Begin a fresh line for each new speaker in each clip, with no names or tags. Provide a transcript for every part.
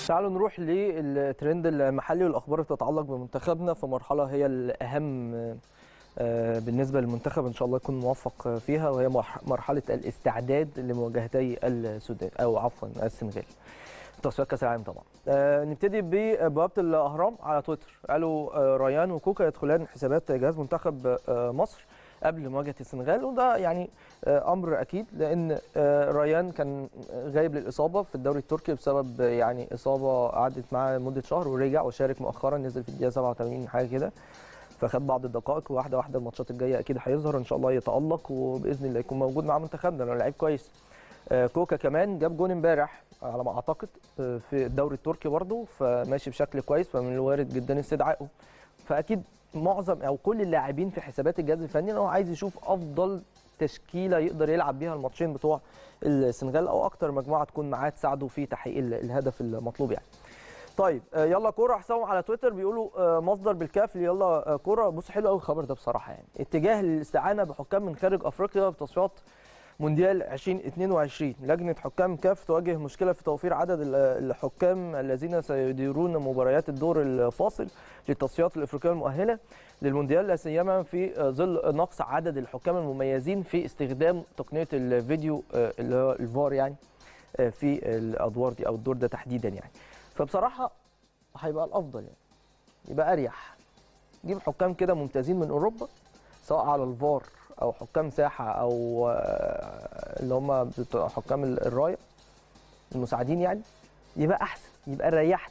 تعالوا نروح للترند المحلي والاخبار اللي بتتعلق بمنتخبنا في مرحله هي الاهم آه، بالنسبه للمنتخب ان شاء الله يكون موفق فيها وهي مرح- مرحله الاستعداد لمواجهتي السودان او عفوا السنغال تصفيات كاس العالم طبعا آه، نبتدي ببوابه الاهرام على تويتر قالوا آه، ريان وكوكا يدخلان حسابات جهاز منتخب آه، مصر قبل مواجهه السنغال وده يعني آه، امر اكيد لان آه، ريان كان غايب للاصابه في الدوري التركي بسبب آه، يعني اصابه قعدت معاه مده شهر ورجع وشارك مؤخرا نزل في الدقيقه 87 حاجه كده فخد بعض الدقائق وواحده واحده الماتشات الجايه اكيد هيظهر ان شاء الله يتالق وباذن الله يكون موجود مع منتخبنا لانه لعيب كويس آه، كوكا كمان جاب جون امبارح على ما اعتقد آه، في الدوري التركي برضه فماشي بشكل كويس فمن الوارد جدا استدعائه فاكيد معظم او كل اللاعبين في حسابات الجهاز الفني ان هو عايز يشوف افضل تشكيله يقدر يلعب بيها الماتشين بتوع السنغال او اكتر مجموعه تكون معاه تساعده في تحقيق ال- الهدف المطلوب يعني طيب آه، يلا كوره حسام على تويتر بيقولوا آه، مصدر بالكاف يلا آه، كوره بص حلو قوي الخبر ده بصراحه يعني اتجاه للاستعانه بحكام من خارج افريقيا في تصفيات مونديال 2022 لجنه حكام كاف تواجه مشكله في توفير عدد ال- الحكام الذين سيديرون مباريات الدور الفاصل للتصفيات الافريقيه المؤهله للمونديال لا سيما في آه، ظل نقص عدد الحكام المميزين في استخدام تقنيه الفيديو آه، اللي هو الفار يعني آه، في الادوار دي او الدور ده تحديدا يعني فبصراحه هيبقى الافضل يعني يبقى اريح جيب حكام كده ممتازين من اوروبا سواء على الفار او حكام ساحه او آه، اللي هم بتوع حكام ال- الرايه المساعدين يعني يبقى احسن يبقى ريحت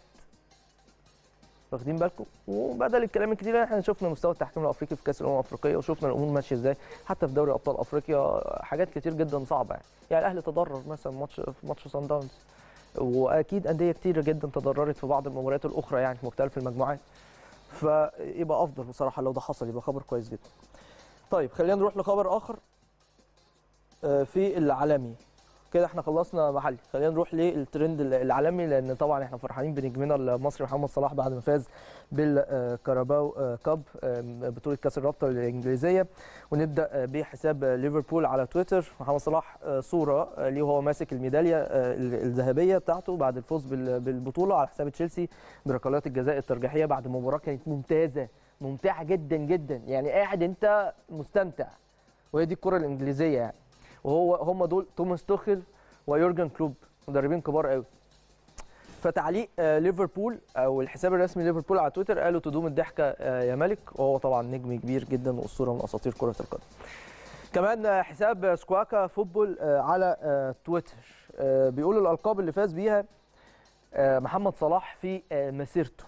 واخدين بالكم وبدل الكلام الكتير احنا شفنا مستوى التحكيم الافريقي في كاس الامم الافريقيه وشفنا الامور ماشيه ازاي حتى في دوري ابطال افريقيا حاجات كتير جدا صعبه يعني يعني الاهلي تضرر مثلا ماتش في ماتش سان داونز واكيد انديه كتيره جدا تضررت في بعض المباريات الاخرى يعني في مختلف المجموعات فيبقى افضل بصراحه لو ده حصل يبقى خبر كويس جدا طيب خلينا نروح لخبر اخر آه، في العالمي كده احنا خلصنا محلي خلينا نروح للترند العالمي لان طبعا احنا فرحانين بنجمنا المصري محمد صلاح بعد ما فاز بالكاراباو آه، كاب آه، بطوله كاس الرابطه الانجليزيه ونبدا آه، بحساب آه، ليفربول على تويتر محمد صلاح آه، صوره آه، ليه وهو ماسك الميداليه آه، الذهبيه بتاعته بعد الفوز بال- بالبطوله على حساب تشيلسي بركلات الجزاء الترجيحيه بعد مباراه كانت ممتازه ممتعه جدا جدا يعني قاعد انت مستمتع وهي دي الكره الانجليزيه يعني وهو هم دول توماس توخيل ويورجن كلوب مدربين كبار قوي فتعليق آه، ليفربول او الحساب الرسمي ليفربول على تويتر قالوا تدوم الضحكه آه، يا ملك وهو طبعا نجم كبير جدا واسطوره من اساطير كره القدم كمان آه، حساب سكواكا فوتبول آه، على آه، تويتر آه، بيقولوا الالقاب اللي فاز بيها آه، محمد صلاح في آه، مسيرته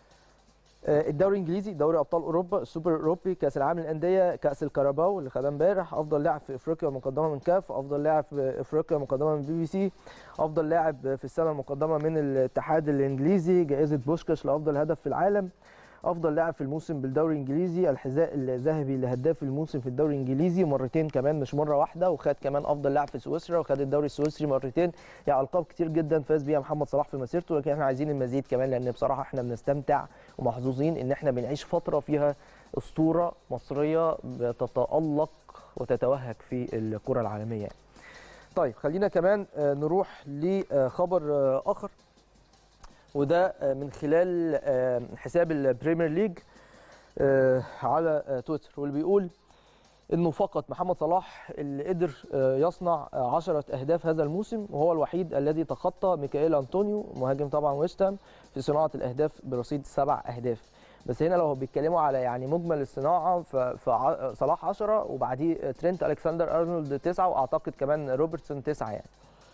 آه، الدوري الانجليزي دوري ابطال اوروبا السوبر الاوروبي كاس العالم للانديه كاس الكاراباو اللي خدها امبارح افضل لاعب في افريقيا مقدمه من كاف افضل لاعب في افريقيا مقدمه من بي بي سي افضل لاعب في السنه المقدمه من الاتحاد الانجليزي جائزه بوشكاش لافضل هدف في العالم افضل لاعب في الموسم بالدوري الانجليزي الحذاء الذهبي لهداف الموسم في الدوري الانجليزي مرتين كمان مش مره واحده وخد كمان افضل لاعب في سويسرا وخد الدوري السويسري مرتين يعني القاب كتير جدا فاز بيها محمد صلاح في مسيرته لكن احنا عايزين المزيد كمان لان بصراحه احنا بنستمتع ومحظوظين ان احنا بنعيش فتره فيها اسطوره مصريه بتتالق وتتوهج في الكره العالميه يعني. طيب خلينا كمان آه، نروح لخبر آه، اخر وده آه، من خلال آه، حساب البريمير ليج آه، على آه، تويتر واللي بيقول انه فقط محمد صلاح اللي قدر آه، يصنع 10 اهداف هذا الموسم وهو الوحيد الذي تخطى ميكائيل انطونيو مهاجم طبعا ويست هام في صناعه الاهداف برصيد سبع اهداف بس هنا لو بيتكلموا على يعني مجمل الصناعه ف- فصلاح 10 وبعديه ترينت الكسندر ارنولد 9 واعتقد كمان روبرتسون 9 يعني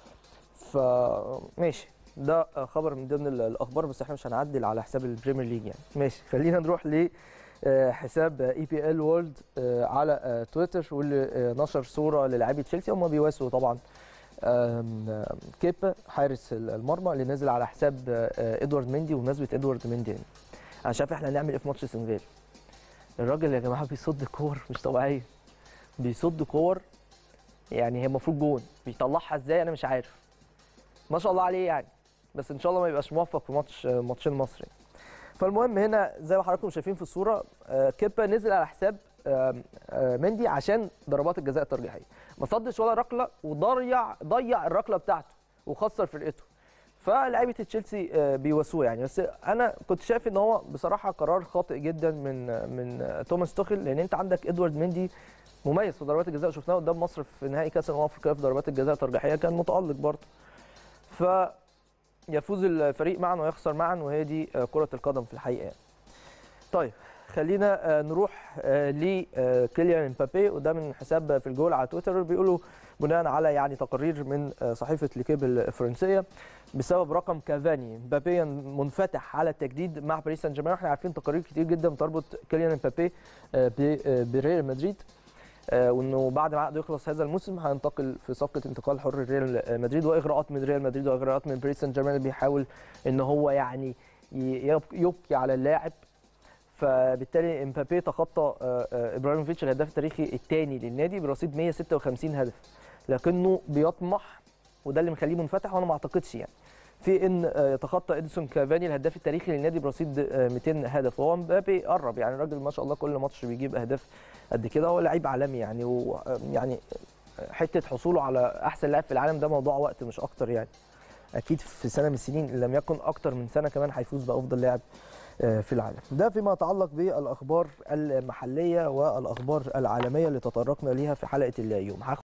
فماشي ده خبر من ضمن ال- الاخبار بس احنا مش هنعدل على حساب البريمير ليج يعني ماشي خلينا نروح ل آه، حساب اي بي ال وورلد على آه، تويتر واللي آه، نشر صوره للاعبي تشيلسي هم بيواسوا طبعا آم، آم، كيبا حارس المرمى اللي نزل على حساب آه، ادوارد مندي وبمناسبه ادوارد مندي يعني. انا شايف احنا هنعمل ايه في ماتش السنغال الراجل يا جماعه بيصد كور مش طبيعيه بيصد كور يعني هي المفروض جون بيطلعها ازاي انا مش عارف ما شاء الله عليه يعني بس ان شاء الله ما يبقاش موفق في ماتش ماتشين مصر يعني. فالمهم هنا زي ما حضراتكم شايفين في الصوره آه، كيبا نزل على حساب آم، آه، مندي عشان ضربات الجزاء الترجيحيه ما صدش ولا ركله وضيع ضيع الركله بتاعته وخسر فرقته فلعيبه تشيلسي آه، بيواسوه يعني بس انا كنت شايف ان هو بصراحه قرار خاطئ جدا من من توماس توخيل لان انت عندك ادوارد مندي مميز في ضربات الجزاء شفناه قدام مصر في نهائي كاس الامم الافريقيه في ضربات الجزاء الترجيحيه كان متالق برضه ف يفوز الفريق معا ويخسر معا وهي دي آه، كره القدم في الحقيقه يعني. طيب خلينا آه، نروح لكيليان امبابي وده من حساب في الجول على تويتر بيقولوا بناء على يعني تقارير من آه، صحيفه ليكيب الفرنسيه بسبب رقم كافاني مبابي منفتح على التجديد مع باريس سان جيرمان احنا عارفين تقارير كتير جدا بتربط كيليان امبابي آه، ب- آه، بريال مدريد آه، وانه بعد ما عقده يخلص هذا الموسم هينتقل في صفقه انتقال حر ريال مدريد واغراءات من ريال مدريد واغراءات من باريس سان جيرمان اللي بيحاول ان هو يعني ي- يب- يبكي على اللاعب فبالتالي امبابي تخطى آه، آه، ابراهيموفيتش الهداف التاريخي الثاني للنادي برصيد 156 هدف لكنه بيطمح وده اللي مخليه منفتح وانا ما اعتقدش يعني في ان آه، يتخطى اديسون كافاني الهداف التاريخي للنادي برصيد آه، 200 هدف وهو مبابي قرب يعني الراجل ما شاء الله كل ماتش بيجيب اهداف قد كده هو لعيب عالمي يعني ويعني حته حصوله على احسن لاعب في العالم ده موضوع وقت مش اكتر يعني اكيد في سنه من السنين ان لم يكن اكتر من سنه كمان هيفوز بافضل لاعب آه، في العالم ده فيما يتعلق بالاخبار المحليه والاخبار العالميه اللي تطرقنا ليها في حلقه اليوم هاخد